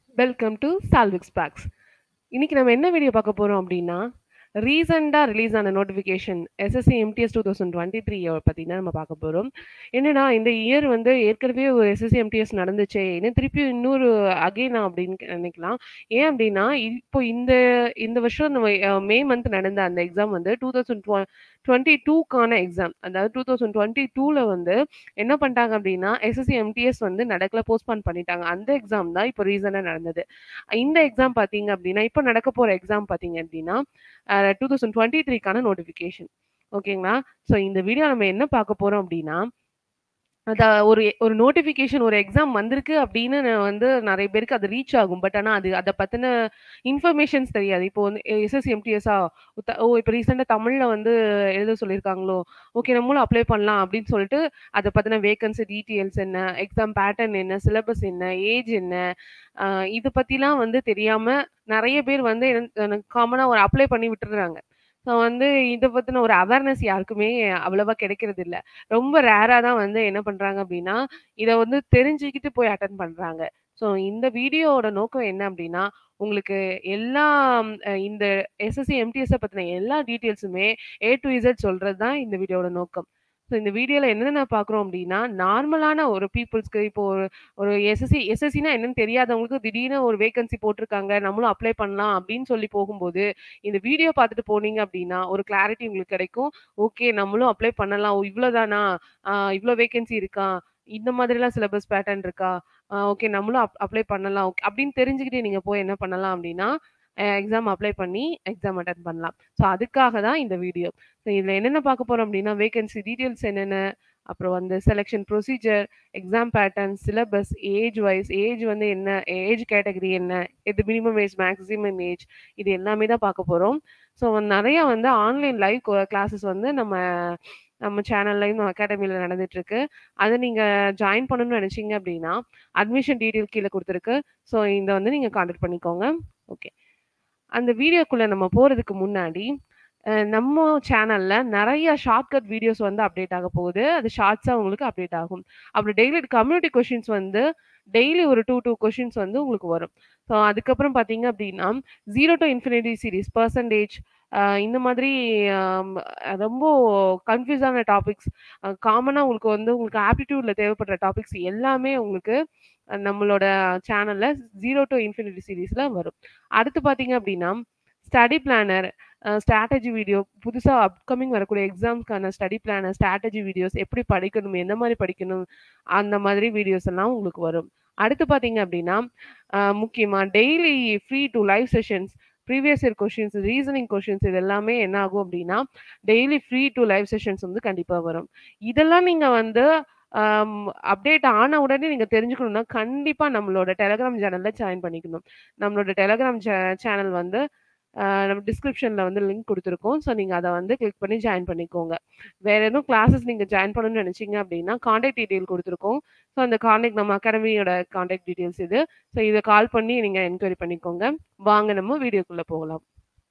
Welcome to சால்விக்ஸ் packs இன்னைக்கு நம்ம என்ன வீடியோ பார்க்க போறோம் அப்படின்னா ரீசெண்டாக ரிலீஸ் ஆன notification SSC MTS two thousand twenty three பற்றி தான் நம்ம பார்க்க போகிறோம் என்னன்னா இந்த இயர் வந்து ஏற்கனவே ஒரு எஸ்எஸ்சி எம்டிஎஸ் நடந்துச்சே இன்னும் திருப்பி இன்னொரு அகைனா அப்படின்னு நினைக்கலாம் ஏன் அப்படின்னா இப்போ இந்த இந்த வருஷம் நம்ம அஹ், மே மந்த் நடந்த அந்த எக்ஸாம் வந்து டூ தௌசண்ட் டுவெண்ட்டி டூக்கான எக்ஸாம் அதாவது டூ தௌசண்ட் டுவெண்ட்டி டூவில் வந்து என்ன பண்ணிட்டாங்க அப்படின்னா எஸ்எஸ்சி எம்டிஎஸ் வந்து நடக்கல போஸ்ட்பான் பண்ணிட்டாங்க அந்த எக்ஸாம் தான் இப்போ ரீசனாக நடந்தது இந்த எக்ஸாம் பார்த்தீங்க அப்படின்னா இப்போ நடக்க போகிற எக்ஸாம் பார்த்தீங்க அப்படின்னா டூ தௌசண்ட் டுவெண்ட்டி த்ரீக்கான நோட்டிஃபிகேஷன் ஓகேங்களா ஸோ இந்த வீடியோ நம்ம என்ன பார்க்க போகிறோம் அப்படின்னா அத ஒரு ஒரு நோட்டிஃபிகேஷன் ஒரு எக்ஸாம் வந்திருக்கு அப்படின்னு நான் வந்து நிறைய பேருக்கு அது ரீச் ஆகும் பட் ஆனால் அது அதை பற்றின இன்ஃபர்மேஷன்ஸ் தெரியாது இப்போ வந்து எஸ்எஸ்சி எம்டிஎஸ்ஸா ஓ இப்போ ரீசெண்டாக தமிழில் வந்து எழுத சொல்லியிருக்காங்களோ ஓகே நம்மளும் அப்ளை பண்ணலாம் அப்படின்னு சொல்லிட்டு அதை பற்றின வேகன்சி டீட்டெயில்ஸ் என்ன எக்ஸாம் பேட்டர்ன் என்ன சிலபஸ் என்ன ஏஜ் என்ன ஆஹ் இது பற்றிலாம் வந்து தெரியாமல் நிறைய பேர் வந்து எனக்கு காமனாக ஒரு அப்ளை பண்ணி விட்டுறாங்க ஸோ வந்து இதை பற்றின ஒரு அவேர்னஸ் யாருக்குமே அவ்வளவா கிடைக்கிறது இல்ல ரொம்ப ரேராக தான் வந்து என்ன பண்ணுறாங்க அப்படின்னா இதை வந்து தெரிஞ்சுக்கிட்டு போய் அட்டன் பண்ணுறாங்க ஸோ இந்த வீடியோவோட நோக்கம் என்ன அப்படின்னா உங்களுக்கு எல்லா ம், அஹ் இந்த எஸ்எஸ்சி எம்டிஎஸ்ஸை பற்றின எல்லா டீட்டெயில்ஸுமே ஏ டு இசட் சொல்கிறது தான் இந்த வீடியோவோட நோக்கம் ஸோ இந்த வீடியோவில் என்னென்ன பார்க்குறோம் அப்படின்னா நார்மலான ஒரு பீப்புள்ஸ்க்கு இப்போ ஒரு ஒரு எஸ்எஸ்சி எஸ்எஸ்சினா என்னன்னு தெரியாதவங்களுக்கு திடீர்னு ஒரு வேகன்சி போட்டிருக்காங்க நம்மளும் அப்ளை பண்ணலாம் அப்படின்னு சொல்லி போகும்போது இந்த வீடியோ பார்த்துட்டு போனீங்க அப்படின்னா ஒரு கிளாரிட்டி உங்களுக்கு கிடைக்கும் ஓகே நம்மளும் அப்ளை பண்ணலாம் ஓ இவ்வளோதானா இவ்வளோ வேகன்சி இருக்கா இந்த மாதிரிலாம் சிலபஸ் பேட்டர்ன் இருக்கா ஓகே நம்மளும் அப் அப்ளை பண்ணலாம் ஓகே அப்படின்னு தெரிஞ்சுக்கிட்டு நீங்கள் போய் என்ன பண்ணலாம் அப்படின்னா எக்ஸாம் அப்ளை பண்ணி எக்ஸாம் அட்டன் பண்ணலாம் ஸோ அதுக்காக தான் இந்த வீடியோ ஸோ இதில் என்னென்ன பார்க்க போகிறோம் அப்படின்னா வேகன்சி டீட்டெயில்ஸ் என்னென்ன அப்புறம் வந்து selection procedure exam pattern syllabus age wise age வந்து என்ன ஏஜ் கேட்டகரி என்ன இது மினிமம் ஏஜ் மேக்ஸிமம் ஏஜ் இது எல்லாமே தான் பார்க்க போகிறோம் ஸோ நிறையா வந்து ஆன்லைன் லைவ் கிளாஸஸ் வந்து நம்ம நம்ம சேனல்லையும் அகாடமியில் நடந்துட்டுருக்கு அதை நீங்கள் ஜாயின் பண்ணணும்னு நினச்சிங்க அப்படின்னா அட்மிஷன் டீட்டெயில் கீழே கொடுத்துருக்கு ஸோ இதை வந்து நீங்கள் கான்டாக்ட் பண்ணிக்கோங்க ஓகே அந்த வீடியோக்குள்ளே நம்ம போகிறதுக்கு முன்னாடி அஹ், நம்ம சேனலில் நிறைய ஷார்ட்கட் வீடியோஸ் வந்து அப்டேட் ஆக போகுது அது ஷார்ட்ஸாக உங்களுக்கு அப்டேட் ஆகும் அப்புறம் டெய்லி கம்யூனிட்டி கொஷின்ஸ் வந்து டெய்லி ஒரு டூ டூ கொஷின்ஸ் வந்து உங்களுக்கு வரும் ஸோ அதுக்கப்புறம் பார்த்தீங்க அப்படின்னா zero to infinity series percentage இந்த மாதிரி ஆம், ரொம்ப கன்ஃபியூஸான டாபிக்ஸ் காமனாக உங்களுக்கு வந்து உங்களுக்கு ஆப்டிடியூடில் தேவைப்படுற டாபிக்ஸ் எல்லாமே உங்களுக்கு அஹ், நம்மளோட சேனலில் ஜீரோ டு இன்ஃபினிட்டி சீரீஸில் வரும் அடுத்து பார்த்தீங்க அப்படின்னா ஸ்டடி பிளானர் ஸ்ட்ராட்டஜி வீடியோ புதுசாக அப்கமிங் வரக்கூடிய எக்ஸாம்ஸ்க்கான ஸ்டடி பிளானர் ஸ்ட்ராட்டஜி வீடியோஸ் எப்படி படிக்கணும் எந்த மாதிரி படிக்கணும் அந்த மாதிரி வீடியோஸ் எல்லாம் உங்களுக்கு வரும் அடுத்து பார்த்தீங்க அப்படின்னா முக்கியமாக daily free to live sessions previous year questions reasoning questions இது எல்லாமே என்ன ஆகும் அப்படின்னா daily free to live sessions வந்து கண்டிப்பாக வரும் இதெல்லாம் நீங்கள் வந்து அப்டேட் ஆன உடனே நீங்கள் தெரிஞ்சுக்கணும்னா கண்டிப்பாக நம்மளோட டெலகிராம் சேனலில் ஜாயின் பண்ணிக்கணும் நம்மளோட டெலகிராம் சேனல் வந்து ஆஹ் நம்ம டிஸ்கிரிப்ஷனில் வந்து லிங்க் கொடுத்துருக்கோம் ஸோ நீங்கள் அதை வந்து கிளிக் பண்ணி ஜாயின் பண்ணிக்கோங்க வேறு எதுவும் கிளாஸஸ் நீங்கள் ஜாயின் பண்ணணும்னு நினச்சிங்க அப்படின்னா காண்டாக்ட் டீட்டெயில் கொடுத்துருக்கோம் ஸோ அந்த காண்டாக்ட் நம்ம அகாடமியோட காண்டாக்ட் டீட்டெயில்ஸ் இது ஸோ இதை கால் பண்ணி நீங்கள் என்கொயரி பண்ணிக்கோங்க வாங்க நம்ம வீடியோக்குள்ளே போகலாம்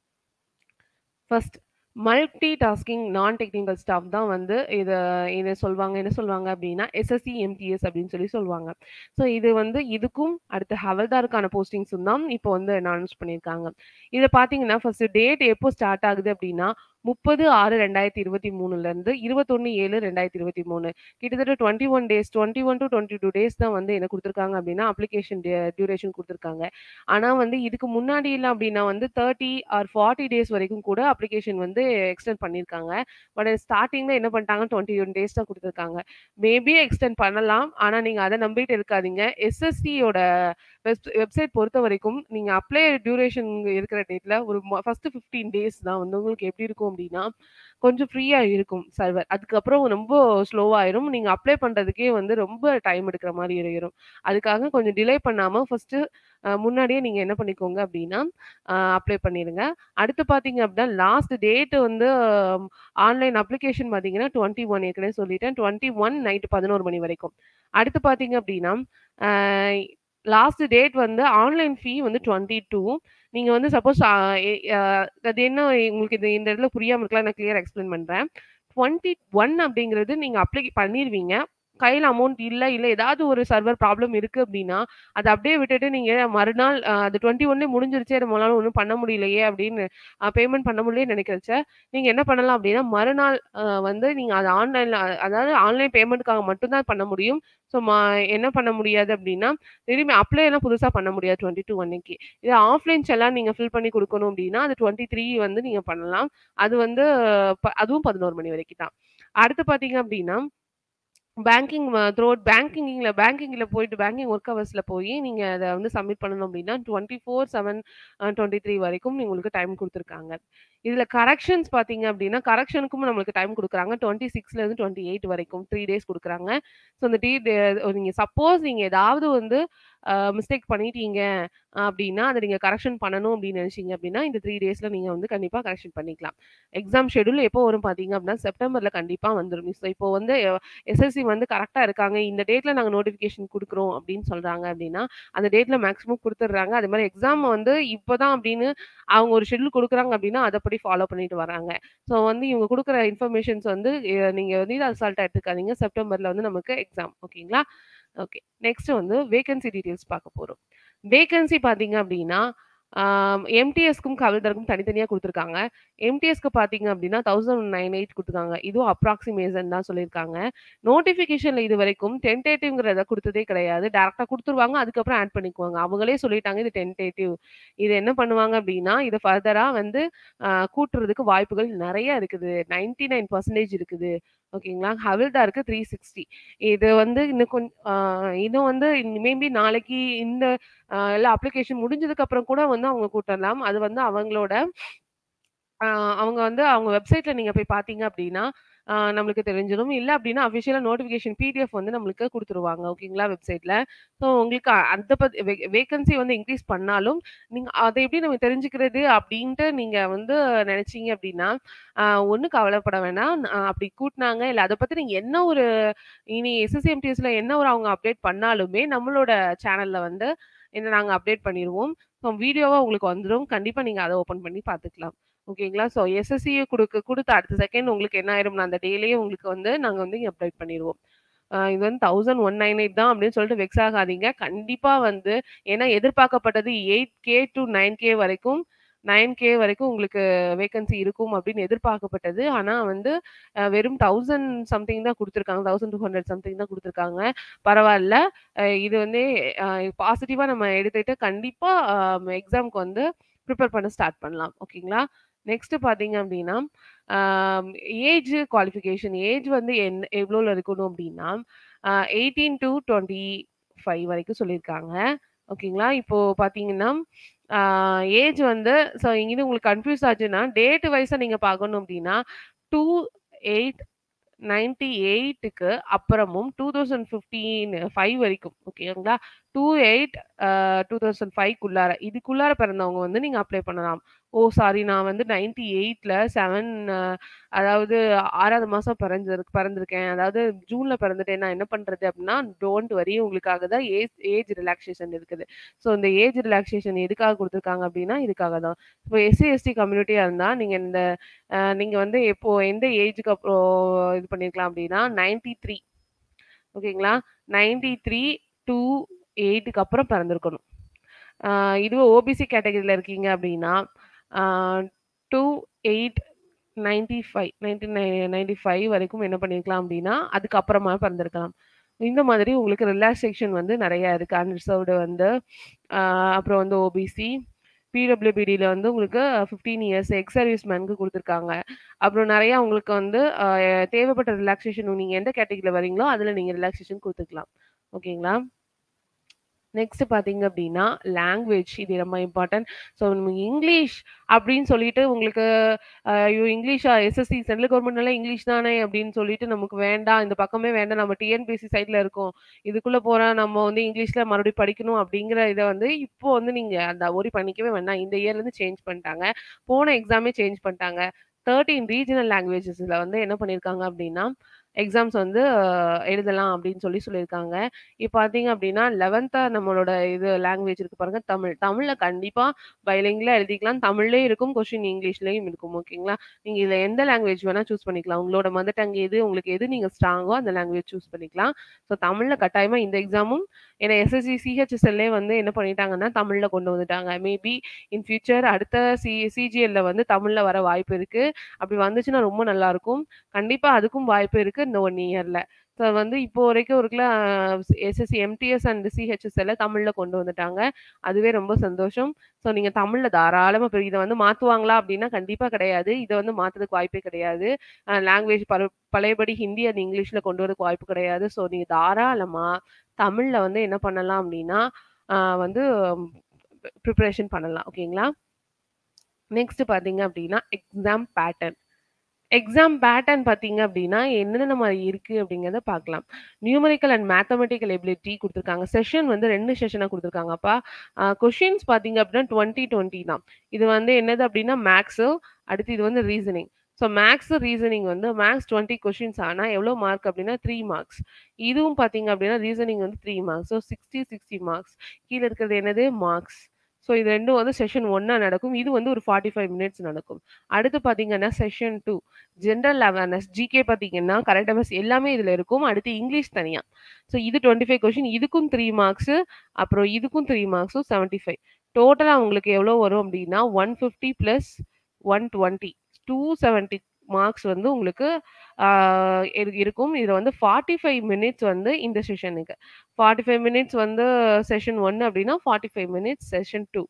first multi tasking non technical staff தான் வந்து இதை இதை சொல்லுவாங்க என்ன சொல்லுவாங்க அப்படின்னா எஸ்எஸ்சி எம்டிஎஸ் அப்படின்னு சொல்லி சொல்லுவாங்க ஸோ இது வந்து இதுக்கும் அடுத்து ஹவல்தாருக்கான போஸ்டிங்ஸும் தான் இப்போ வந்து அனௌன்ஸ் பண்ணியிருக்காங்க இதை பார்த்தீங்கன்னா ஃபர்ஸ்ட் டேட் எப்போ ஸ்டார்ட் ஆகுது அப்படின்னா முப்பது ஆறு ரெண்டாயிரத்தி இருபத்தி மூணுலேருந்து இருபத்தொன்று ஏழு ரெண்டாயிரத்தி இருபத்தி மூணு கிட்டத்தட்ட twenty one days twenty one to twenty two days தான் வந்து என்ன கொடுத்துருக்காங்க அப்படின்னா அப்ளிகேஷன் டியூரேஷன் கொடுத்துருக்காங்க ஆனால் வந்து இதுக்கு முன்னாடி இல்லை அப்படின்னா வந்து தேர்ட்டி ஆர் ஃபார்ட்டி டேஸ் வரைக்கும் கூட அப்ளிகேஷன் வந்து எக்ஸ்டெண்ட் பண்ணியிருக்காங்க பட் ஸ்டார்டிங்கில் என்ன பண்ணிட்டாங்க டுவெண்ட்டி ஒன் டேஸ் தான் கொடுத்துருக்காங்க மேபி எக்ஸ்டெண்ட் பண்ணலாம் ஆனால் நீங்கள் அதை நம்பிட்டு இருக்காதீங்க எஸ்எஸ்சியோட வெப் வெப்சைட் பொறுத்த வரைக்கும் நீங்கள் அப்ளை டியூரேஷன் இருக்கிற டேட்டில் ஒரு ஃபஸ்ட்டு ஃபிஃப்டீன் டேஸ் தான் வந்து உங்களுக்கு எப்படி இருக்கும் அப்படின்னா கொஞ்சம் ஃப்ரீயாக இருக்கும் சர்வர் அதுக்கப்புறம் ரொம்ப ஸ்லோவாயிரும் நீங்கள் அப்ளை பண்ணுறதுக்கே வந்து ரொம்ப டைம் எடுக்கிற மாதிரி இருக்கும் அதுக்காக கொஞ்சம் டிலே பண்ணாமல் ஃபஸ்ட்டு முன்னாடியே நீங்கள் என்ன பண்ணிக்கோங்க அப்படின்னா அப்ளை பண்ணிடுங்க அடுத்து பார்த்தீங்க அப்படின்னா லாஸ்ட் டேட்டு வந்து ஆன்லைன் அப்ளிகேஷன் பார்த்தீங்கன்னா டுவெண்ட்டி ஒன் ஏற்கனவே சொல்லிட்டேன் டுவெண்ட்டி ஒன் நைட்டு பதினோரு மணி வரைக்கும் அடுத்து பார்த்தீங்க அப்படின்னா லாஸ்ட் டேட் வந்து ஆன்லைன் ஃபீ வந்து டுவெண்ட்டி டூ நீங்கள் வந்து சப்போஸ் அது என்ன உங்களுக்கு இது இந்த இடத்துல புரியாமல் இருக்கலாம் நான் கிளியர் எக்ஸ்பிளைன் பண்ணுறேன் டுவெண்ட்டி ஒன் அப்படிங்கிறது நீங்கள் அப்ளை பண்ணிடுவீங்க கையில அமௌண்ட் இல்ல, இல்ல ஏதாவது ஒரு சர்வர் ப்ராப்ளம் இருக்கு அப்டின்னா, அத அப்படியே விட்டுட்டு நீங்க மறுநாள் அ அது 21 முடிஞ்சிருச்சே நம்மளால ஒண்ணும் பண்ண முடியலையே அப்படின்னு அ பேமெண்ட் பண்ண முடியலையேன்னு நெனைக்கிறச்ச, நீங்க என்ன பண்ணலாம் அப்டின்னா, மறுநாள் அ வந்து நீங்க அத ஆன்லைன்ல அதாவது ஆன்லைன் பேமெண்ட்க்காக மட்டும் தான் பண்ண முடியும். ஸோ ம என்ன பண்ண முடியாது அப்டின்னா, திரும்பி அப்ளை எல்லாம் புதுசா பண்ண முடியாது 22 அன்னைக்கு. இதே ஆஃப்லைன் செலான் நீங்க ஃபில் பண்ணி குடுக்கணும் அப்டின்னா, அது 23 வந்து நீங்க பண்ணலாம். அது வந்து ப அதுவும் 11 மணி வரைக்கும் தான். அடுத்து பார்த்தீங்க அப்டின்னா, பேங்கிங் வ த்ரூஅவுட் பேங்கிங்ல பேங்கிங்ல போயிட்டு பேங்கிங் ஒர்க் ஹவர்ஸ்ல போயி நீங்க அத வந்து சப்மிட் பண்ணணும் அப்டின்னா 24/7 அ 23 வரைக்கும் உங்களுக்கு டைம் குடுத்துருக்காங்க. இதுல கரெக்ஷன்ஸ் பார்த்தீங்க அப்டின்னா, கரெக்ஷனுக்கும் நம்மளுக்கு டைம் குடுக்குறாங்க. 26லருந்து 28 வரைக்கும் 3 டேஸ் குடுக்குறாங்க. ஸோ அந்த டி டே நீங்க சப்போஸ் நீங்க ஏதாவது வந்து அ மிஸ்டேக் பண்ணிட்டீங்க அப்டின்னா, அத நீங்க கரெக்ஷன் பண்ணணும் அப்டின்னு நெனச்சீங்க அப்டின்னா, இந்த 3 டேஸ்ல நீங்க வந்து கண்டிப்பா கரெக்ஷன் பண்ணிக்கலாம். எக்ஸாம் ஷெட்யூல் எப்போ வரும் பார்த்தீங்க அப்டின்னா, செப்டம்பர்ல கண்டிப்பா வந்துரும். ஸோ இப்போ வந்து எஸ்எஸ்சி வந்து கரெக்ட்டா இருக்காங்க. இந்த டேட்ல நாங்க நோட்டிஃபிகேஷன் குடுக்குறோம் அப்டின்னு சொல்றாங்க அப்டின்னா, அந்த டேட்ல மேக்ஸிமம் குடுத்துடுறாங்க. அதே மாரி எக்ஸாம் வந்து இப்பதான் அப்டின்னு அவங்க ஒரு ஷெட்யூல் குடுக்குறாங்க அப்டின்னா, அதப்படி ஃபாலோ பண்ணிட்டு வராங்க. ஸோ வந்து இவங்க குடுக்குற இன்ஃபர்மேஷன்ஸ் வந்து எ நீங்க வந்து இத அசால்ட்டா எடுத்துக்காதீங்க. செப்டம்பர்ல வந்து நமக்கு எக்ஸாம். ஓகேங்களா? ஓகே. நெக்ஸ்ட் வந்து வேக்கன்சி டீட்டெயில்ஸ் பார்க்க போறோம். வேக்கன்சி பார்த்தீங்க அப்டின்னா, ஆ எம்டிஎஸ்க்கும், ஹவில்தாருக்கும் தனித்தனியா குடுத்துருக்காங்க. எம்டிஎஸ்க்கு பார்த்தீங்க அப்டின்னா 1098 குடுத்துருக்காங்க. இதுவும் அப்ராக்ஸிமேஷன் தான் சொல்லியிருக்காங்க. நோட்டிஃபிகேஷன்ல இதுவரைக்கும் டென்டேட்டிவ்ங்கிறத குடுத்ததே கிடையாது. டைரக்ட்டா குடுத்துருவாங்க. அதுக்கப்புறம் ஆட் பண்ணிக்குவாங்க. அவங்களே சொல்லிட்டாங்க இது டென்டேட்டிவ். இது என்ன பண்ணுவாங்க அப்டின்னா, இத ஃபர்தரா வந்து அ கூட்டுறதுக்கு வாய்ப்புகள் நெறைய இருக்குது. 99% இருக்குது. ஓகேங்களா? ஹவில்தாருக்கு 360 இது வந்து இன்னும் கொஞ் அ இன்னும் வந்து மேபி நாளைக்கு இந்த அ எல்லா அப்ளிகேஷன் முடிஞ்சதுக்கு அப்புறம் கூட வந்து அவங்க கூட்டலாம். அது வந்து அவங்களோட ஆ அவங்க வந்து அவங்க வெப்சைட்ல நீங்க போய் பார்த்தீங்க அப்டின்னா, ஆ நம்மளுக்கு தெரிஞ்சிரும். இல்ல அப்டின்னா அஃபிஷியலா நோட்டிஃபிகேஷன் பிடிஎஃப் வந்து நம்மளுக்கு குடுத்துருவாங்க. ஓகேங்களா? வெப்சைட்ல. ஸோ உங்களுக்கு அந்த பத்தி வே வேக்கன்சி வந்து இன்கிரீஸ் பண்ணாலும், நீங்க அத எப்படி நம்ம தெரிஞ்சுக்கிறது அப்டின்ட்டு நீங்க வந்து நெனச்சீங்க அப்டின்னா, ஆ ஒண்ணும் கவலைப்பட வேணாம். அ அப்படி கூட்டுனாங்க, இல்ல அத பத்தி நீங்க என்ன ஒரு இனி எஸ்எஸ்சிஎம்டிஎஸ்ல என்ன ஒரு அவங்க அப்டேட் பண்ணாலுமே, நம்மளோட சேனல்ல வந்து என்ன நாங்க அப்டேட் பண்ணிருவோம். ஸோ வீடியோவா உங்களுக்கு வந்துரும். கண்டிப்பா நீங்க அத ஓப்பன் பண்ணி பார்த்துக்கலாம். ஓகேங்களா? ஸோ எஸ்எஸ்சி குடுக்க குடுத்த அடுத்த செகண்ட் உங்களுக்கு என்ன ஆயிரும்னா, அந்த டேலயே உங்களுக்கு வந்து நாங்க வந்து அப்டேட் பண்ணிருவோம். அ இது வந்து 1198 தான் அப்டின்னு சொல்லிட்டு வெக்ஸ் ஆகாதீங்க. கண்டிப்பா வந்து ஏன்னா எதிர்பார்க்கப்பட்டது 8K டூ 9K வரைக்கும் 9K வரைக்கும் உங்களுக்கு வேக்கன்சி இருக்கும் அப்டின்னு எதிர்பார்க்கப்பட்டது. ஆனா வந்து அ வெறும் 1000 சம்திங் தான் குடுத்துருக்காங்க. 1200 சம்திங் தான் குடுத்துருக்காங்க. பரவால்ல. அ இது வந்து அ பாசிட்டிவா நம்ம எடுத்துட்டு கண்டிப்பா அ எக்ஸாம்க்கு வந்து ப்ரிப்பேர் பண்ண ஸ்டார்ட் பண்ணலாம். ஓகேங்களா? நெக்ஸ்ட் பார்த்தீங்க அப்டின்னா, ஆ ஏஜ் குவாலிஃபிகேஷன் ஏஜ் வந்து என் எவ்வளோல இருக்கணும் அப்டின்னா, அ 18 டூ 25 வரைக்கும் சொல்லியிருக்காங்க. ஓகேங்களா? இப்போ பார்த்தீங்கன்னா, ஆ ஏஜ் வந்து ஸோ இங்கிருந்து உங்களுக்கு கன்ஃப்யூஸ் ஆச்சுன்னா, டேட் வைஸா நீங்க பார்க்கணும் அப்டின்னா, 2898க்கு அப்புறமும் 2015 5 வரைக்கும் ஓகேங்களா? 28 அ 2005க்குள்ளார இதுக்குள்ளார பிறந்தவங்க வந்து நீங்க அப்ளை பண்ணலாம். ஓ! சாரி நான் வந்து 98ல 7 அதாவது 6வது மாசம் பிறந்திரு பிறந்திருக்கேன். அதாவது ஜூன்ல பிறந்துட்டேன். நான் என்ன பண்றது அப்டின்னா, டோன்ட் வரி உங்களுக்காக தான் ஏஜ் ஏஜ் ரிலாக்சேஷன் இருக்குது. ஸோ இந்த ஏஜ் ரிலாக்சேஷன் எதுக்காக குடுத்துருக்காங்க அப்டின்னா, இதுக்காக தான். இப்போ எஸ்சி, எஸ்டி கம்யூனிட்டியா இருந்தா நீங்க இந்த அ நீங்க வந்து எப்போ எந்த ஏஜ்க்கு அப்புறம் இது பண்ணியிருக்கலாம் அப்டின்னா 93 ஓகேங்களா? 93 டூ 8க்கு அப்புறம் பிறந்திருக்கணும். ஆ இதுவே ஓபிசி கேட்டகரில இருக்கீங்க அப்டின்னா, ஆ 2895 1995 வரைக்கும் என்ன பண்ணியிருக்கலாம் அப்டின்னா, அதுக்கு அப்புறமா பிறந்திருக்கலாம். இந்த மாதிரி உங்களுக்கு ரிலாக்சேஷன் வந்து நெறைய இருக்கு. அன்ரிசர்வ்டு வந்து அ அப்புறம் வந்து ஓபிசி, பிடபிள்யூபிடில வந்து உங்களுக்கு 15 இயர்ஸ் எக்ஸ் சர்வீஸ் மேன்க்கு குடுத்துருக்காங்க. அப்புறம் நெறைய உங்களுக்கு வந்து அ தேவைப்பட்ட ரிலாக்சேஷன் நீங்க எந்த கேட்டகரில வரீங்களோ, அதுல நீங்க ரிலாக்சேஷன் குடுத்துக்கலாம். ஓகேங்களா? நெக்ஸ்ட் பார்த்தீங்க அப்டின்னா, லாங்குவேஜ் இது ரொம்ப இம்பார்ட்டன்ட். ஸோ நம்ம இங்கிலீஷ் அப்டின்னு சொல்லிட்டு உங்களுக்கு அ ஐயோ! இங்கிலீஷா எஸ்எஸ்சி சென்ட்ரல் கவர்மெண்ட்னாலே இங்கிலீஷ் தானே அப்டின்னு சொல்லிட்டு நமக்கு வேண்டாம். இந்த பக்கமே வேண்டாம். நம்ம டிஎன்பிஎஸ்சி சைட்ல இருக்கோம். இதுக்குள்ள போறா நம்ம வந்து இங்கிலீஷ்ல மறுபடியும் படிக்கணும் அப்டிங்கிற இத வந்து இப்போ வந்து நீங்க அந்த ஒரி பண்ணிக்கவே வேண்டாம். இந்த இயர்லேருந்து சேஞ்ச் பண்ணிட்டாங்க. போன எக்ஸாமே சேஞ்ச் பண்ணிட்டாங்க. 13 ரீஜனல் லாங்குவேஜஸ்ல வந்து என்ன பண்ணியிருக்காங்க அப்டின்னா, எக்ஸாம்ஸ் வந்து அஹ், எழுதலாம் அப்படின்னு சொல்லி சொல்லியிருக்காங்க. இப்ப பார்த்தீங்க அப்படின்னா 11த்தா நம்மளோட இது லாங்குவேஜ் இருக்கு பாருங்க தமிழ். தமிழ்ல கண்டிப்பா பைலிங்குலா எழுதிக்கலாம். தமிழ்லயும் இருக்கும், கொஸ்டின் இங்கிலீஷ்லயும் இருக்கும். ஓகேங்களா? நீங்க இதுல எந்த லாங்குவேஜ் வேணா சூஸ் பண்ணிக்கலாம். உங்களோட மதர் டங் எது, உங்களுக்கு எது நீங்க ஸ்ட்ராங்கோ அந்த லாங்குவேஜ் சூஸ் பண்ணிக்கலாம். ஸோ தமிழ்ல கட்டாயமா இந்த எக்ஸாமும் ஏன்னா எஸ்எஸ்சி, சிஹெச்எஸ்எல்லே வந்து என்ன பண்ணிட்டாங்கன்னா, தமிழ்ல கொண்டு வந்துட்டாங்க. மேபி இன் ஃபியூச்சர் அடுத்த சி சிஜிஎல்ல வந்து தமிழ்ல வர வாய்ப்பு இருக்கு. அப்படி வந்துச்சுன்னா ரொம்ப நல்லாருக்கும். கண்டிப்பா அதுக்கும் வாய்ப்பு இருக்கு இந்த 1 இயர்ல. ஸோ வந்து இப்போ வரைக்கும் இருக்குல எஸ்எஸ்சி, எம்டிஎஸ் அண்ட் சிஹெச்எஸ்எல்ல தமிழ்ல கொண்டு வந்துட்டாங்க. அதுவே ரொம்ப சந்தோஷம். ஸோ நீங்க தமிழ்ல தாராளமா இப்ப இத வந்து மாத்துவாங்களா அப்படின்னா, கண்டிப்பா கிடையாது. இத வந்து மாத்துறதுக்கு வாய்ப்பே கிடையாது. அ லாங்குவேஜ் பர பழையபடி ஹிந்தி அண்ட் இங்கிலீஷ்ல கொண்டு வரதுக்கு வாய்ப்பு கிடையாது. ஸோ நீங்க தாராளமா தமிழ்ல வந்து என்ன பண்ணலாம் அப்படின்னா, அ வந்து ப்ரிப்பரேஷன் பண்ணலாம். ஓகேங்களா? நெக்ஸ்ட் பார்த்தீங்க அப்படின்னா, எக்ஸாம் பேட்டர்ன். எக்ஸாம் பேட்டர்ன் பார்த்தீங்க அப்படின்னா, என்னென்ன மாரி இருக்கு அப்படிங்கிறத பார்க்கலாம். நியூமெரிக்கல் அண்ட் மேத்தமேட்டிக்கல் எபிலிட்டி குடுத்துருக்காங்க. செஷன் வந்து 2 செஷனா குடுத்துருக்காங்கப்பா. அ கொஸ்டின்ஸ் பார்த்தீங்க அப்படின்னா 20, 20 தான். இது வந்து என்னது அப்படின்னா மேத்ஸு, அடுத்து இது வந்து ரீசனிங். ஸோ மேத்ஸ், ரீசனிங் வந்து மேத்ஸ் 20 கொஸ்டின்ஸ் ஆனா எவ்வளோ மார்க் அப்படின்னா 3 மார்க்ஸ். இதுவும் பார்த்தீங்க அப்படின்னா ரீசனிங் வந்து 3 மார்க்ஸ். So 60, 60 marks. கீழ இருக்கிறது என்னது மார்க்ஸ். ஸோ இது 2ம் வந்து செஷன் 1ஆ நடக்கும். இது வந்து ஒரு 45 மினிட்ஸ் நடக்கும். அடுத்து பார்த்தீங்கன்னா, செஷன் 2 ஜெனரல் அவேர்னஸ் ஜிகே பார்த்தீங்கன்னா, கரண்ட் அஃபேர்ஸ் எல்லாமே இதுல இருக்கும். அடுத்து இங்கிலீஷ் தனியா. ஸோ இது 25 கொஸ்டின் இதுக்கும் 3 மார்க்ஸு, அப்புறம் இதுக்கும் 3 மார்க்ஸும் 75. டோட்டலா உங்களுக்கு எவ்வளோ வரும் அப்படின்னா, 150 பிளஸ் 120 270 மார்க்ஸ் வந்து உங்களுக்கு ஆ இரு இருக்கும். இதுல வந்து 45 மினிட்ஸ் வந்து இந்த செஷனுக்கு. 45 மினிட்ஸ் வந்து செஷன் 1 அப்படின்னா, 45 மினிட்ஸ் செஷன் 2.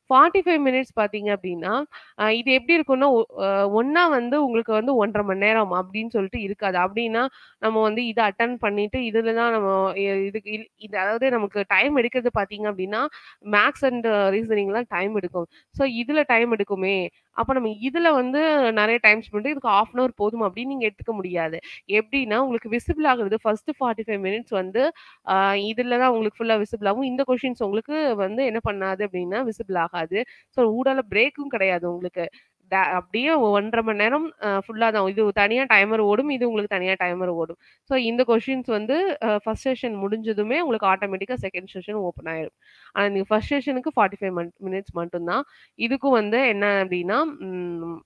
45 மினிட்ஸ் பார்த்தீங்க அப்படின்னா, அ இது எப்படி இருக்கும்னா, ஒ அ ஒண்ணா வந்து உங்களுக்கு வந்து 1 1/2 மணி நேரம் அப்படின்னு சொல்லிட்டு இருக்காது. அப்படின்னா, நம்ம வந்து இத அட்டெண்ட் பண்ணிட்டு, இதுல தான் நம்ம எ இதுக்கு இல் இது அதாவது நமக்கு டைம் எடுக்கிறது பார்த்தீங்க அப்படின்னா, மேத்ஸ் அண்ட் ரீசனிங்லாம் டைம் எடுக்கும். ஸோ இதுல டைம் எடுக்குமே, அப்ப நம்ம இதுல வந்து நெறைய டைம் ஸ்பெண்ட் இதுக்கு 1/2 அன் ஹவர் போதும் அப்படின்னு நீங்க எடுத்துக்க முடியாது. எப்படின்னா, உங்களுக்கு விசிபிள் ஆகுறது ஃபர்ஸ்ட் 45 மினிட்ஸ் வந்து அ இதுல தான் உங்களுக்கு ஃபுல்லா விசிபிள் ஆகும். இந்த கொஸ்டின்ஸ் உங்களுக்கு வந்து என்ன பண்ணாது அப்படின்னா, விசிபிள் ஆகாது. ஸோ ஊடால பிரேக்கும் கிடையாது உங்களுக்கு. ட அப்படியே 1 1/2 மணி நேரம் அ ஃபுல்லா தான். இது தனியா டைமர் ஓடும். இது உங்களுக்கு தனியா டைமர் ஓடும். ஸோ இந்த கொஸ்டின்ஸ் வந்து அ ஃபர்ஸ்ட் செஷன் முடிஞ்சதுமே உங்களுக்கு ஆட்டோமேட்டிக்கா செகண்ட் செஷன் ஓப்பன் ஆயிரும். ஆனா நீங்க ஃபர்ஸ்ட் செஷனுக்கு 45 மன் மினிட்ஸ் மட்டும் தான். இதுக்கும் வந்து என்ன அப்படின்னா, ம்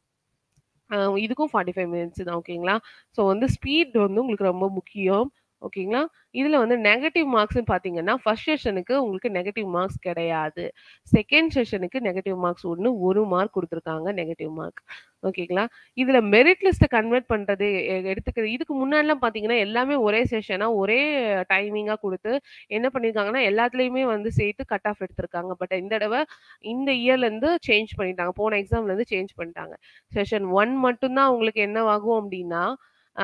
அ இதுக்கும் 45 மினிட்ஸ் தான். ஓகேங்களா? ஸோ வந்து ஸ்பீட் வந்து உங்களுக்கு ரொம்ப முக்கியம். ஓகேங்களா? இதுல வந்து நெகட்டிவ் மார்க்ஸ்ன்னு பார்த்தீங்கன்னா, ஃபர்ஸ்ட் செஷனுக்கு உங்களுக்கு நெகட்டிவ் மார்க்ஸ் கிடையாது. செகண்ட் செஷனுக்கு நெகட்டிவ் மார்க்ஸ் 1 1 மார்க் குடுத்துருக்காங்க நெகட்டிவ் மார்க். ஓகேங்களா? இதுல மெரிட் லிஸ்ட்ட கன்வெர்ட் பண்றது எ எடுத்துக்கிறது இதுக்கு முன்னாடிலாம் பார்த்தீங்கன்னா, எல்லாமே ஒரே செஷனா, ஒரே டைமிங்கா குடுத்து என்ன பண்ணியிருக்காங்கன்னா, எல்லாத்துலயுமே வந்து சேர்த்து கட் ஆஃப் எடுத்திருக்காங்க. பட் இந்த தடவ இந்த இயர்லேருந்து சேஞ்ச் பண்ணிட்டாங்க. போன எக்ஸாம்லேருந்து சேஞ்ச் பண்ணிட்டாங்க. செஷன் 1 மட்டும் தான் உங்களுக்கு என்னவாகும் அப்படின்னா, ஆ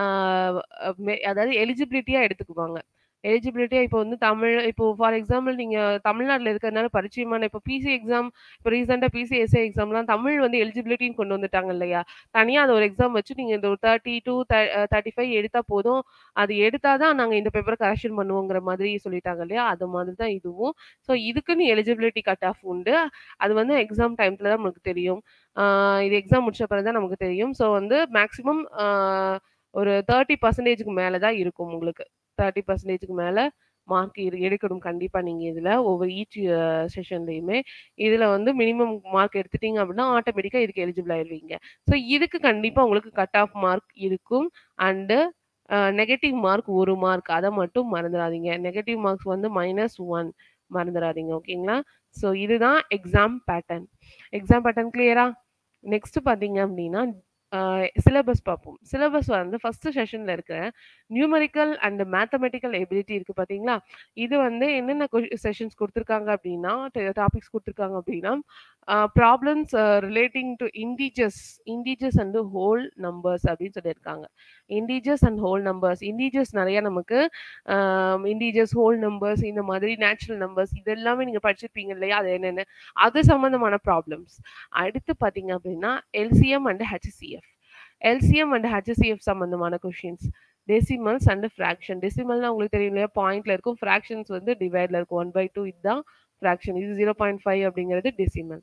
மெ அதாவது எலிஜிபிலிட்டியா எடுத்துக்குவாங்க. எலிஜிபிலிட்டியா இப்போ வந்து தமிழ் இப்போ ஃபார் எக்ஸாம்பிள் நீங்க தமிழ்நாட்டுல இருக்கிறதுனால பரிச்சயமான இப்போ பிசி எக்ஸாம் இப்போ ரீசென்ட்டா பிசி எஸ்ஏ எக்ஸாம்லாம் தமிழ் வந்து எலிஜிபிலிட்டின்னு கொண்டு வந்துட்டாங்க இல்லையா? தனியா அது ஒரு எக்ஸாம் வச்சு நீங்க இந்த ஒரு 32 த 35 எடுத்தா போதும். அது எடுத்தா தான் நாங்க இந்த பேப்பர கரெக்ஷன் பண்ணுவோங்கிற மாதிரி சொல்லிட்டாங்க இல்லையா? அது மாதிரி தான் இதுவும். ஸோ இதுக்குன்னு எலிஜிபிலிட்டி கட் ஆஃப் உண்டு. அது வந்து எக்ஸாம் டைம்ல தான் நமக்கு தெரியும். ஆ இது எக்ஸாம் முடிச்ச பிறகு தான் நமக்கு தெரியும். ஸோ வந்து மேக்ஸிமம் ஆ ஒரு 30% மேல தான் இருக்கும் உங்களுக்கு. 30%க்கு மேல மார்க் இரு எடுக்கணும் கண்டிப்பா நீங்க இதுல. ஒவ்வொரு ஈச் அ செஷன்லயுமே. இதுல வந்து மினிமம் மார்க் எடுத்துட்டீங்க அப்படின்னா, ஆட்டோமேட்டிக்கா இதுக்கு எலிஜிபிள் ஆயிருவீங்க. ஸோ இதுக்கு கண்டிப்பா உங்களுக்கு கட் ஆஃப் மார்க் இருக்கும். அண்டு அ நெகட்டிவ் மார்க் 1 மார்க் அத மட்டும் மறந்துறாதீங்க. நெகட்டிவ் மார்க்ஸ் வந்து -1 மறந்துறாதீங்க. ஓகேங்களா? ஸோ இதுதான் எக்ஸாம் பேட்டர்ன். எக்ஸாம் பேட்டர்ன் கிளியரா? நெக்ஸ்ட் பார்த்தீங்க அப்படின்னா, அ சிலபஸ் பார்ப்போம். சிலபஸ் வந்து ஃபர்ஸ்ட் செஷன்ல இருக்கிற நியூமெரிக்கல் அண்ட் மேத்தமேட்டிக்கல் எபிலிட்டி இருக்கு பார்த்தீங்களா? இது வந்து என்னென்ன கொ செஷன்ஸ் குடுத்துருக்காங்க அப்படின்னா, ட டாபிக்ஸ் குடுத்துருக்காங்க அப்படின்னா, அ ப்ராப்ளம்ஸ் அ relating to integers integers and whole numbers அப்படின்னு சொல்லியிருக்காங்க. Integers and whole numbers. Integers நெறைய நமக்கு அ இன்டிஜர்ஸ், ஹோல் நம்பர்ஸ் இந்த மாதிரி நேச்சுரல் நம்பர்ஸ் இது எல்லாமே நீங்க படிச்சிருப்பீங்க இல்லையா? அது என்னென்னு. அது சம்மந்தமான ப்ராப்ளம்ஸ். அடுத்து பார்த்தீங்க அப்படின்னா, LCM and HCF. LCM and HCF சம்மந்தமான கொஸ்டின்ஸ். Decimals and fraction. டெசிமல்னா உங்களுக்கு தெரியும் இல்லையா? பாயிண்ட்ல இருக்கும். ஃபிராக்ஷன்ஸ் வந்து டிவைட்ல இருக்கும். 1/2 இதுதான் ஃபிராக்ஷன். இது 0.5 அப்படிங்கிறது டெசிமல்.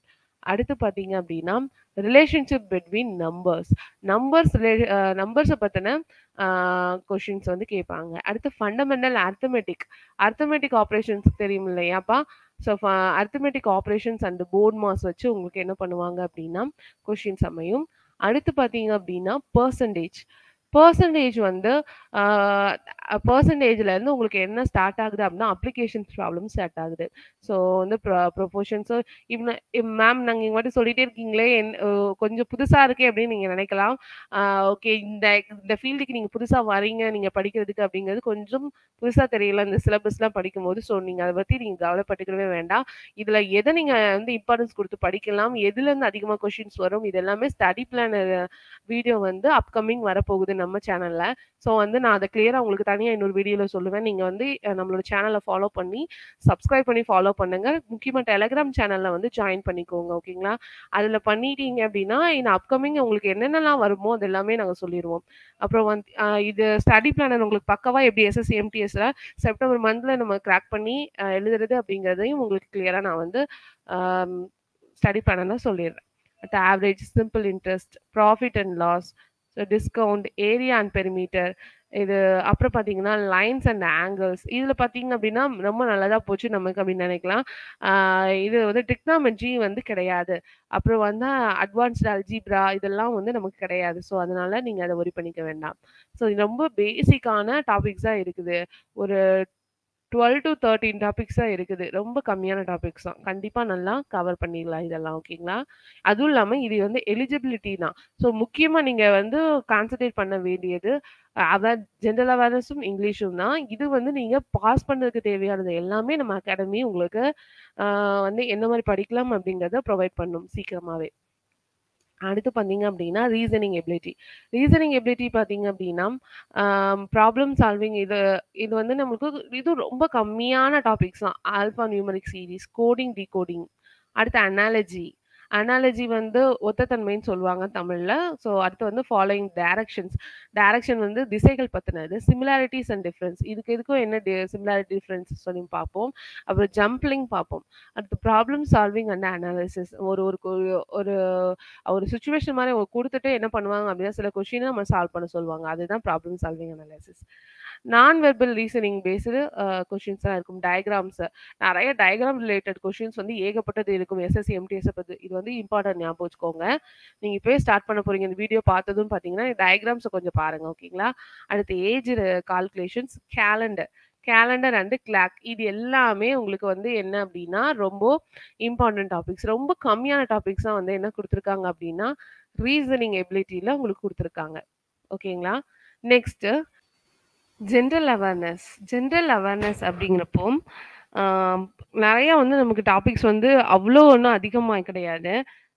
அடுத்து பார்த்தீங்க அப்படின்னா ரிலேஷன்ஷிப் பிட்வீன் நம்பர்ஸ் நம்பர்ஸ் ரிலே நம்பர்ஸை பற்றின கொஷின்ஸ் வந்து கேட்பாங்க அடுத்து ஃபண்டமெண்டல் அர்த்தமெட்டிக் அர்த்தமெட்டிக் ஆப்ரேஷன்ஸ் தெரியும் இல்லையாப்பா so arithmetic operations and BODMAS வச்சு உங்களுக்கு என்ன பண்ணுவாங்க அப்படின்னா கொஷின்ஸ் அமையும் அடுத்து பார்த்தீங்க அப்படின்னா பர்சன்டேஜ் பர்சன்டேஜ் வந்து பர்சன்டேஜ்லேருந்து உங்களுக்கு என்ன ஸ்டார்ட் ஆகுது அப்படின்னா அப்ளிகேஷன்ஸ் ப்ராப்ளம் ஸ்டார்ட் ஆகுது ஸோ வந்து ப்ரொபோஷன்ஸோ இவனு மேம் நாங்கள் இங்கே மட்டும் சொல்லிட்டே இருக்கீங்களே என் அஹ் கொஞ்சம் புதுசாக இருக்கே அப்படின்னு நீங்கள் நினைக்கலாம் ஓகே இந்த இந்த ஃபீல்டுக்கு நீங்கள் புதுசாக வரீங்க நீங்கள் படிக்கிறதுக்கு அப்படிங்கிறது கொஞ்சம் புதுசாக தெரியல இந்த சிலபஸ்லாம் படிக்கும்போது ஸோ நீங்கள் அதை பற்றி நீங்கள் கவலைப்பட்டுக்கவே வேண்டாம் இதில் எதை நீங்கள் வந்து இம்பார்ட்டன்ஸ் கொடுத்து படிக்கலாம் எதுலேருந்து அதிகமாக கொஷின்ஸ் வரும் இது எல்லாமே ஸ்டடி பிளான் வீடியோ வந்து அப்கமிங் வரப்போகுது நம்ம சேனலில் ஸோ வந்து நான் அதை கிளியராக உங்களுக்கு தனியாக இன்னொரு வீடியோவில் சொல்லுவேன் நீங்கள் வந்து அஹ், நம்மளோட சேனலை ஃபாலோ பண்ணி சப்ஸ்கிரைப் பண்ணி ஃபாலோ பண்ணுங்க முக்கியமாக டெலகிராம் சேனலில் வந்து ஜாயின் பண்ணிக்கோங்க ஓகேங்களா அதில் பண்ணிட்டீங்க அப்படின்னா இந்த அப்கமிங் உங்களுக்கு என்னென்னலாம் வருமோ அது எல்லாமே நாங்கள் சொல்லிடுவோம் அப்புறம் வந்து அஹ், இது ஸ்டடி பிளானர் உங்களுக்கு பக்கவாக எப்படி எஸ்எஸ்சி எம்டிஎஸ்ல செப்டம்பர் மந்த்ல நம்ம கிராக் பண்ணி அஹ், எழுதுறது அப்படிங்கிறதையும் உங்களுக்கு கிளியராக நான் வந்து ஸ்டடி பிளானர் சொல்லிடுறேன் at average simple interest profit and loss so discount area and perimeter இது அப்புறம் பார்த்தீங்கன்னா லைன்ஸ் அண்ட் ஆங்கிள்ஸ் இதில் பார்த்தீங்க அப்படின்னா ரொம்ப நல்லதாக போச்சு நமக்கு அப்படின்னு நினைக்கலாம் ஆஹ் இது வந்து டெக்னாலஜி வந்து கிடையாது அப்புறம் வந்து அட்வான்ஸ்டு அல்ஜிப்ரா இதெல்லாம் வந்து நமக்கு கிடையாது ஸோ அதனால நீங்கள் அதை ஒரி பண்ணிக்க வேண்டாம் ஸோ இது ரொம்ப பேசிக்கான டாபிக்ஸாக இருக்குது ஒரு டுவெல் டு தேர்ட்டீன் டாபிக்ஸ் தான் இருக்குது ரொம்ப கம்மியான டாபிக்ஸ் தான் கண்டிப்பாக நல்லா கவர் பண்ணிடலாம் இதெல்லாம் ஓகேங்களா அதுவும் இல்லாமல் இது வந்து எலிஜிபிலிட்டி தான் ஸோ முக்கியமாக நீங்கள் வந்து கான்சன்ட்ரேட் பண்ண வேண்டியது அவேர் ஜென்ரல் அவேர்னஸும் இங்கிலீஷும் தான் இது வந்து நீங்கள் பாஸ் பண்ணுறதுக்கு தேவையானது எல்லாமே நம்ம அகாடமி உங்களுக்கு ஆஹ் வந்து என்ன மாதிரி படிக்கலாம் அப்படிங்கிறத ப்ரொவைட் பண்ணும் சீக்கிரமாகவே அடுத்து பார்த்தீங்க அப்படின்னா ரீசனிங் எபிலிட்டி ரீசனிங் எபிலிட்டி பார்த்தீங்க அப்படின்னா ப்ராப்ளம் சால்விங் இது இது வந்து நம்மளுக்கு இது ரொம்ப கம்மியான டாபிக்ஸ் தான் alpha numeric series coding decoding அடுத்து அனாலஜி அனாலஜி வந்து ஒத்தத்தன்மைன்னு சொல்லுவாங்க தமிழில் ஸோ அடுத்து வந்து ஃபாலோயிங் டைரக்ஷன்ஸ் டைரக்ஷன் வந்து திசைகள் பற்றினது சிமிலாரிட்டிஸ் அண்ட் டிஃப்ரென்ஸ் இதுக்கு இதுக்கும் என்ன சிமிலாரிட்டி டிஃப்ரென்ஸ் சொல்லி பார்ப்போம் அப்புறம் ஜம்ப்லிங் பார்ப்போம் அடுத்து ப்ராப்ளம் சால்விங் அண்ட் அனாலிசிஸ் ஒரு ஒரு ஒரு ஒரு ஒரு சுச்சுவேஷன் மாதிரி அவங்க கொடுத்துட்டு என்ன பண்ணுவாங்க அப்படின்னா சில கொஷினை நம்ம சால்வ் பண்ண சொல்லுவாங்க அதுதான் problem solving analysis non verbal reasoning based கொஷின்ஸ்லாம் இருக்கும் டயக்ராம்ஸ் நிறைய டயக்ராம் ரிலேட்டட் கொஷின்ஸ் வந்து ஏகப்பட்டது இருக்கும் எஸ்எஸ்சி எம்டிஎஸ் பற்றி இது வந்து இம்பார்ட்டன்ட் ஞாபகம் வச்சுக்கோங்க நீங்கள் இப்போயே ஸ்டார்ட் பண்ண போறீங்க இந்த வீடியோ பார்த்ததும் பார்த்தீங்கன்னா டயக்ராம்ஸை கொஞ்சம் பாருங்க ஓகேங்களா அடுத்து age calculations calendar calendar and clock இது எல்லாமே உங்களுக்கு வந்து என்ன அப்படின்னா ரொம்ப இம்பார்ட்டன்ட் டாபிக்ஸ் ரொம்ப கம்மியான டாபிக்ஸ் தான் வந்து என்ன கொடுத்துருக்காங்க அப்படின்னா ரீசனிங் எபிலிட்டியில் உங்களுக்கு கொடுத்துருக்காங்க ஓகேங்களா next general awareness general awareness அப்படிங்கிறப்போ ஆம், நிறைய வந்து நமக்கு டாபிக்ஸ் வந்து அவ்வளோ ஒன்றும் அதிகமாக கிடையாது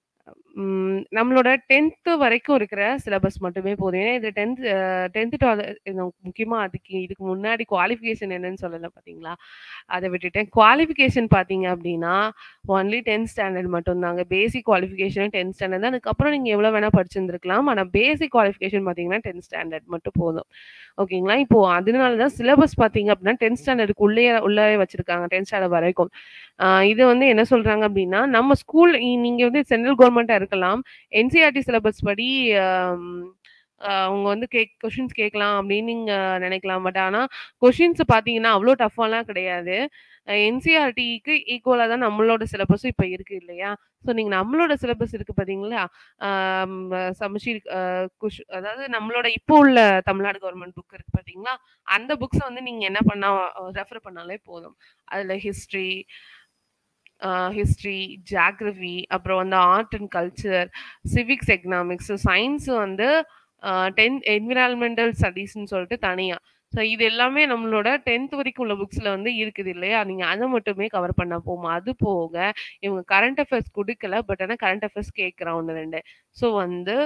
ம், நம்மளோட டென்த்து வரைக்கும் இருக்கிற சிலபஸ் மட்டுமே போதும் ஏன்னா இது டென்த் டென்த்து டுவெல் முக்கியமாக அதுக்கு இதுக்கு முன்னாடி குவாலிஃபிகேஷன் என்னன்னு சொல்லலை பார்த்தீங்களா அதை விட்டுட்டேன் குவாலிஃபிகேஷன் பார்த்தீங்க அப்படின்னா ஒன்லி டென்த் ஸ்டாண்டர்ட் மட்டும்தாங்க பேசிக் குவாலிஃபிகேஷன் டென்த் ஸ்டாண்டர்ட் தான் அதுக்கப்புறம் நீங்கள் எவ்வளோ வேணால் படிச்சிருந்துருக்கலாம் ஆனால் பேசிக் குவாலிஃபிகேஷன் பார்த்தீங்கன்னா டென்த் ஸ்டாண்டர்ட் மட்டும் போதும் ஓகேங்களா இப்போ அதனால தான் சிலபஸ் பார்த்தீங்க அப்படின்னா டென்த் ஸ்டாண்டர்டுக்கு உள்ளே உள்ளே வச்சிருக்காங்க டென்த் ஸ்டாண்டர்ட் வரைக்கும் ஆஹ் இது வந்து என்ன சொல்றாங்க அப்படின்னா நம்ம ஸ்கூல் நீங்க வந்து சென்ட்ரல் கவர்மெண்ட்டா இருக்கலாம் என்சிஆர்டி சிலபஸ் படி ஆம், ஆஹ் அவங்க வந்து கேக் கொஷின்ஸ் கேட்கலாம் அப்படின்னு நீங்க நினைக்கலாம் பட் ஆனா கொஷின்ஸ் பாத்தீங்கன்னா அவ்வளோ டஃபாலாம் கிடையாது என்சிஆர்டிக்கு ஈக்குவலாக தான் நம்மளோட சிலபஸும் இப்போ இருக்கு இல்லையா ஸோ நீங்க நம்மளோட சிலபஸ் இருக்கு பாத்தீங்களா ஆம், சமச்சீர் ஆஹ் குஷ் அதாவது நம்மளோட இப்போ உள்ள தமிழ்நாடு கவர்மெண்ட் புக் இருக்கு பாத்தீங்களா அந்த புக்ஸை வந்து நீங்க என்ன பண்ணா ரெஃபர் பண்ணாலே போதும் அதுல ஹிஸ்ட்ரி ஹிஸ்ட்ரி ஜாகிரஃபி அப்புறம் வந்து art and culture civics economics science வந்து டென்த் என்விரான்மெண்டல் ஸ்டடீஸ்னு சொல்லிட்டு தனியாக ஸோ இது எல்லாமே நம்மளோட டென்த் வரைக்கும் உள்ள புக்ஸில் வந்து இருக்குது இல்லையா நீங்கள் அதை மட்டுமே கவர் பண்ண போகும் அது போக இவங்க கரண்ட் அஃபேர்ஸ் கொடுக்கல பட் ஆனால் கரண்ட் அஃபேர்ஸ் கேட்குறான் ஒன்று ரெண்டு ஸோ வந்து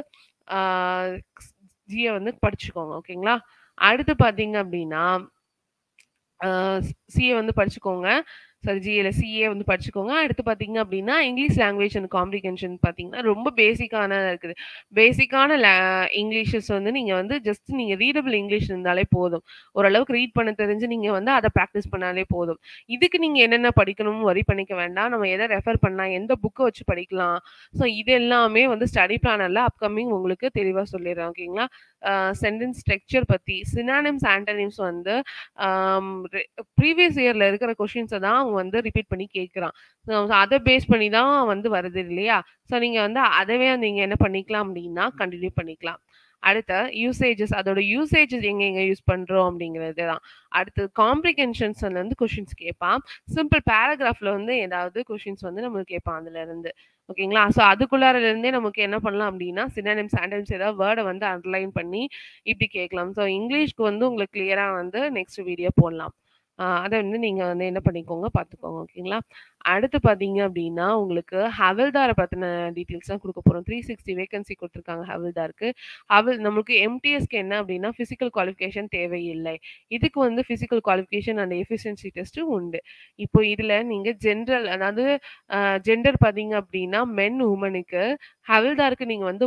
ஜியை வந்து படிச்சுக்கோங்க ஓகேங்களா அடுத்து பார்த்தீங்க அப்படின்னா சிஏ வந்து படிச்சுக்கோங்க சாரி ஜிஏல சிஏ வந்து படிச்சுக்கோங்க. அடுத்து பார்த்தீங்க அப்படின்னா, இங்கிலீஷ் லாங்குவேஜ் அண்ட் காம்ப்ரிஹென்ஷன் பார்த்தீங்கன்னா, ரொம்ப பேசிக்கான இருக்குது. பேசிக்கான ல இங்கிலீஷஸ் வந்து நீங்க வந்து ஜஸ்ட் நீங்க ரீடபிள் இங்கிலீஷ் இருந்தாலே போதும். ஓரளவுக்கு ரீட் பண்ண தெரிஞ்சு நீங்க வந்து அத பிராக்டிஸ் பண்ணாலே போதும். இதுக்கு நீங்க என்னென்ன படிக்கணும்னு வொரி பண்ணிக்க வேண்டாம். நம்ம எத ரெஃபர் பண்ணலாம், எந்த புக்க வச்சு படிக்கலாம். ஸோ இது எல்லாமே வந்து ஸ்டடி பிளானர்ல அப்கமிங் உங்களுக்கு தெளிவா சொல்லிடுறேன். ஓகேங்களா? அ சென்டென்ஸ் ஸ்ட்ரக்சர் பத்தி, சினானிம்ஸ், ஆன்டனிம்ஸ் வந்து ஆம் ரெ ப்ரீவியஸ் இயர்ல இருக்கிற கொஸ்டின்ஸ தான் அவங்க வந்து ரிப்பீட் பண்ணி கேட்குறான். ஸோ அத பேஸ் பண்ணி தான் வந்து வருது இல்லையா? ஸோ நீங்க வந்து அதவே நீங்க என்ன பண்ணிக்கலாம் அப்படின்னா, கன்டின்யூ பண்ணிக்கலாம். அடுத்த யூசேஜஸ் அதோட யூசேஜஸ் எங்க எங்க யூஸ் பண்றோம் அப்படிங்கிறது தான். அடுத்து காம்ப்ரிஹென்ஷன்ஸ்ல இருந்து கொஸ்டின்ஸ் கேட்பான். சிம்பிள் பேராகிராஃப்ல வந்து ஏதாவது கொஸ்டின்ஸ் வந்து நம்மளுக்கு கேட்பான் அதுலருந்து. ஓகேங்களா? ஸோ அதுக்குள்ளாரல இருந்தே நமக்கு என்ன பண்ணலாம் அப்படின்னா, சினானிம்ஸ், ஆன்டனிம்ஸ் ஏதாவது வேர்ட வந்து அண்டர்லைன் பண்ணி இப்படி கேட்கலாம். ஸோ இங்கிலீஷ்க்கு வந்து உங்களுக்கு கிளியரா வந்து நெக்ஸ்ட் வீடியோ போடலாம். அ அத வந்து நீங்க வந்து என்ன பண்ணிக்கோங்க பார்த்துக்கோங்க. ஓகேங்களா? அடுத்து பார்த்தீங்க அப்படின்னா, உங்களுக்கு ஹவில்தார பத்தின டீட்டெயில்ஸ் தான் குடுக்க போறோம். 360 வேக்கன்சி குடுத்துருக்காங்க ஹவில்தாருக்கு. ஹவில் நமக்கு எம்டிஎஸ்க்கு என்ன அப்படின்னா, பிசிக்கல் குவாலிஃபிகேஷன் தேவையில்லை. இதுக்கு வந்து பிசிக்கல் குவாலிஃபிகேஷன் அண்ட் எஃபிஷியன்சி டெஸ்ட்டும் உண்டு. இப்போ இதுல நீங்க ஜென்ரல் அதாவது அ ஜெண்டர் பார்த்தீங்க அப்படின்னா, மென், வுமனுக்கு ஹவில்தாருக்கு நீங்க வந்து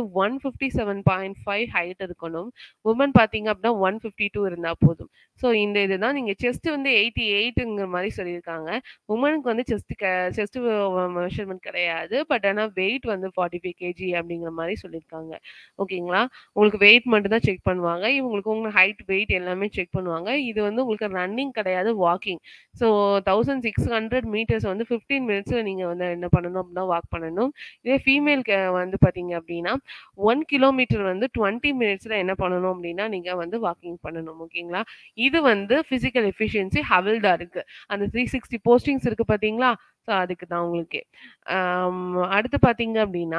157.5 ஹைட் இருக்கணும். வுமன் பார்த்தீங்க அப்படின்னா 152 இருந்தா போதும். ஸோ இந்த இதுதான் நீங்க செஸ்ட் வந்து 88ங்கிற மாரி சொல்லியிருக்காங்க. வுமனுக்கு வந்து செஸ்ட் க செஸ்ட் மெஷர்மென்ட் கிடையாது. பட் ஆனா வெயிட் வந்து 45 கேஜி அப்படிங்கிற மாரி சொல்லியிருக்காங்க. ஓகேங்களா? உங்களுக்கு வெயிட் மட்டும் தான் செக் பண்ணுவாங்க. இவங்களுக்கு உங்க ஹைட், வெயிட் எல்லாமே செக் பண்ணுவாங்க. இது வந்து உங்களுக்கு ரன்னிங் கிடையாது, வாக்கிங். ஸோ 1600 மீட்டர்ஸ் வந்து 15 மினிட்ஸ்ல நீங்க வந்து என்ன பண்ணணும் அப்படின்னா, வாக் பண்ணணும். இதே ஃபீமேல்க்கு வந்து பார்த்தீங்க அப்படின்னா, 1 கிலோமீட்டர் வந்து 20 மினிட்ஸ்ல என்ன பண்ணணும் அப்படின்னா, நீங்க வந்து வாக்கிங் பண்ணணும். ஓகேங்களா? இது வந்து பிசிக்கல் எஃபிஷியன்சி ஹவில்தாருக்கு. அந்த 360 போஸ்டிங்ஸ் இருக்கு பார்த்தீங்களா? ஸோ அதுக்கு தான் உங்களுக்கு. அம் அடுத்து பார்த்தீங்க அப்படின்னா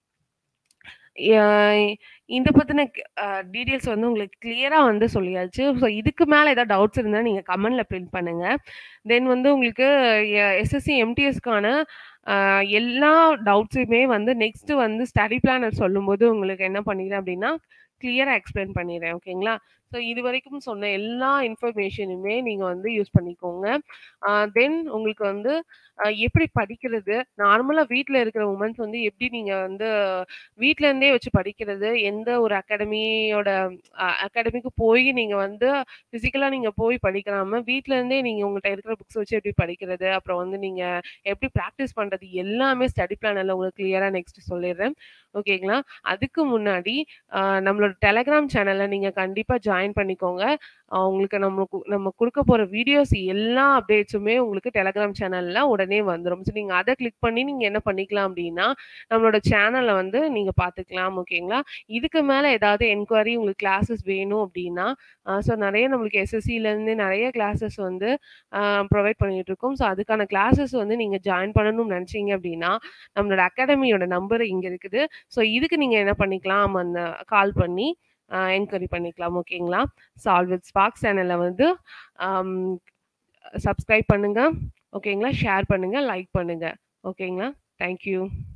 ய இத பத்தின அ டீட்டெயில்ஸ் வந்து உங்களுக்கு கிளியரா வந்து சொல்லியாச்சு. ஸோ இதுக்கு மேல ஏதாவது டவுட்ஸ் இருந்தா நீங்க கமெண்ட்ல பின் பண்ணுங்க. தென் வந்து உங்களுக்கு எ எஸ்எஸ்சி, எம்டிஎஸ்க்கான அ எல்லா டவுட்ஸுமே வந்து நெக்ஸ்ட் வந்து ஸ்டடி பிளானர் சொல்லும்போது உங்களுக்கு என்ன பண்ணிடுறேன் அப்படின்னா, கிளியரா எக்ஸ்பிளைன் பண்ணிடுறேன். ஓகேங்களா? ஸோ இதுவரைக்கும் சொன்ன எல்லா இன்ஃபர்மேஷனுமே நீங்க வந்து யூஸ் பண்ணிக்கோங்க. அ தென் உங்களுக்கு வந்து அ எப்படி படிக்கிறது, நார்மலா வீட்ல இருக்கிற வுமன்ஸ் வந்து எப்படி நீங்க வந்து வீட்ல இருந்தே வச்சு படிக்கிறது, எந்த ஒரு அகாடமியோட அ அகாடமிக்கு போய் நீங்க வந்து பிசிக்கலா நீங்க போய் படிக்காம, வீட்ல இருந்தே நீங்க உங்கள்ட்ட இருக்கிற புக்ஸ் வச்சு எப்படி படிக்கிறது, அப்புறம் வந்து நீங்க எப்படி பிராக்டிஸ் பண்றது எல்லாமே ஸ்டடி பிளானர்ல உங்களுக்கு கிளியரா நெக்ஸ்ட் சொல்லிடுறேன். ஓகேங்களா? அதுக்கு முன்னாடி அ நம்மளோட டெலகிராம் சேனல்ல நீங்க கண்டிப்பா ஜாயின் பண்ணிக்கோங்க. அ உங்களுக்கு நம்ம கு நம்ம குடுக்க போற வீடியோஸ் எல்லா அப்டேட்ஸுமே உங்களுக்கு டெலகிராம் சேனல்ல உடனே வந்துரும். ஸோ நீங்க அத கிளிக் பண்ணி நீங்க என்ன பண்ணிக்கலாம் அப்படின்னா, நம்மளோட சேனல்ல வந்து நீங்க பார்த்துக்கலாம். ஓகேங்களா? இதுக்கு மேல ஏதாவது என்குயரி உங்களுக்கு கிளாஸஸ் வேணும் அப்படின்னா, அ ஸோ நெறைய நம்மளுக்கு எஸ்எஸ்சிலேருந்து நெறைய கிளாஸஸ் வந்து அ ப்ரொவைட் பண்ணிட்டு இருக்கோம். ஸோ அதுக்கான கிளாஸஸ் வந்து நீங்க ஜாயின் பண்ணணும்னு நெனச்சீங்க அப்படின்னா, நம்மளோட அகாடமியோட நம்பர் இங்க இருக்குது. ஸோ இதுக்கு நீங்க என்ன பண்ணிக்கலாம், அந்த கால் பண்ணி அ என்குயரி பண்ணிக்கலாம். ஓகேங்களா? சால்வ் வித் ஸ்பார்க்ஸ் சேனல்ல வந்து அம் சப்ஸ்கிரைப் பண்ணுங்க. ஓகேங்களா? ஷேர் பண்ணுங்க, லைக் பண்ணுங்க. ஓகேங்களா? Thank you.